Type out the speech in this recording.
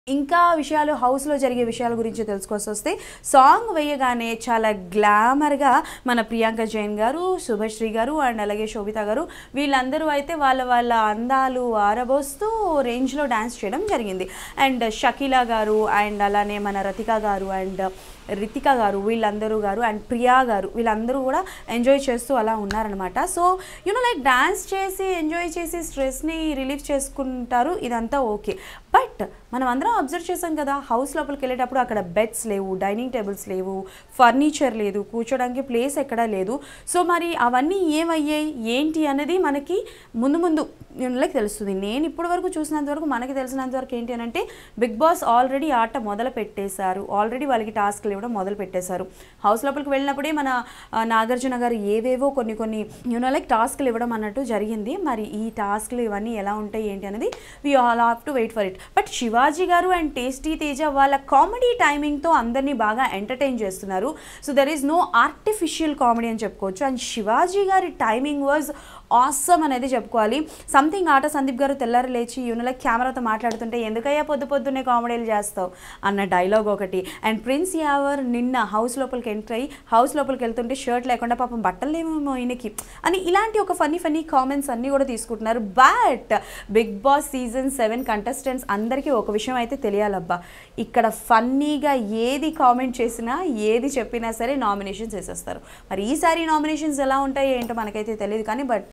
ఇంకా విషయాలు హౌస్లో జరిగే విషయాల గురించి తెలుసుకోవాల్సి వస్తే సాంగ్ వేయగానే చాలా గ్లామర్గా మన ప్రియాంక జైన్ గారు శుభశ్రీ గారు అండ్ అలాగే శోభిత గారు వీళ్ళందరూ అయితే వాళ్ళ వాళ్ళ అందాలు ఆరబోస్తూ రేంజ్లో డ్యాన్స్ చేయడం జరిగింది అండ్ షకీలా గారు అండ్ అలానే మన రతిక గారు అండ్ రితిక గారు వీళ్ళందరూ గారు అండ్ ప్రియా గారు వీళ్ళందరూ కూడా ఎంజాయ్ చేస్తూ అలా ఉన్నారనమాట సో యూనో లైక్ డాన్స్ చేసి ఎంజాయ్ చేసి స్ట్రెస్ని రిలీఫ్ చేసుకుంటారు ఇదంతా ఓకే బట్ మనం అందరం అబ్జర్వ్ చేసాం కదా హౌస్ లోపలికి వెళ్ళేటప్పుడు అక్కడ బెడ్స్ లేవు డైనింగ్ టేబుల్స్ లేవు ఫర్నిచర్ లేదు కూర్చోడానికి ప్లేస్ ఎక్కడా లేదు సో మరి అవన్నీ ఏమయ్యాయి ఏంటి అనేది మనకి ముందు ముందు లైక్ తెలుస్తుంది నేను ఇప్పటి వరకు చూసినంత వరకు మనకి తెలిసినంత వరకు ఏంటి అని అంటే బిగ్ బాస్ ఆల్రెడీ ఆట మొదలు పెట్టేశారు ఆల్రెడీ వాళ్ళకి టాస్క్లు ఇవ్వడం మొదలు పెట్టేశారు హౌస్ లోపలికి వెళ్ళినప్పుడే మన ఆ, నాగార్జున గారు ఏవేవో కొన్ని కొన్ని యూనో లైక్ టాస్క్లు ఇవ్వడం అన్నట్టు జరిగింది మరి ఈ టాస్క్లు ఇవన్నీ ఎలా ఉంటాయి ఏంటి అనేది we all have to wait for it but Shivaji garu and tasty Teja వాళ్ళ కామెడీ టైమింగ్తో అందరినీ బాగా ఎంటర్టైన్ చేస్తున్నారు so there is no artificial comedy అని చెప్పుకోవచ్చు అండ్ శివాజీ గారి టైమింగ్ వాజ్ ఆసమ్ అనేది చెప్పుకోవాలి సంథింగ్ ఆట సందీప్ గారు తెల్లారి లేచి యూనోలైక్ కెమెరాతో మాట్లాడుతుంటే ఎందుకయ్యా పొద్దు పొద్దున్నే కామెడీలు చేస్తావు అన్న డైలాగ్ ఒకటి అండ్ ప్రిన్స్ యావర్ నిన్న హౌస్ లోపలికి ఎంటర్ అయ్యి హౌస్ లోపలికి వెళ్తుంటే షర్ట్ లేకుండా పాపం బట్టలు లేమేమో ఈయనకి అని ఇలాంటి ఒక ఫన్నీ ఫన్నీ కామెంట్స్ అన్నీ కూడా తీసుకుంటున్నారు but Bigg Boss season seven contestants అందరికీ ఒక విషయం అయితే తెలియాలబ్బా ఇక్కడ ఫన్నీగా ఏది కామెంట్ చేసినా ఏది చెప్పినా సరే నామినేషన్స్ వేసేస్తారు మరి ఈసారి నామినేషన్స్ ఎలా ఉంటాయి ఏంటో మనకైతే తెలియదు కానీ బట్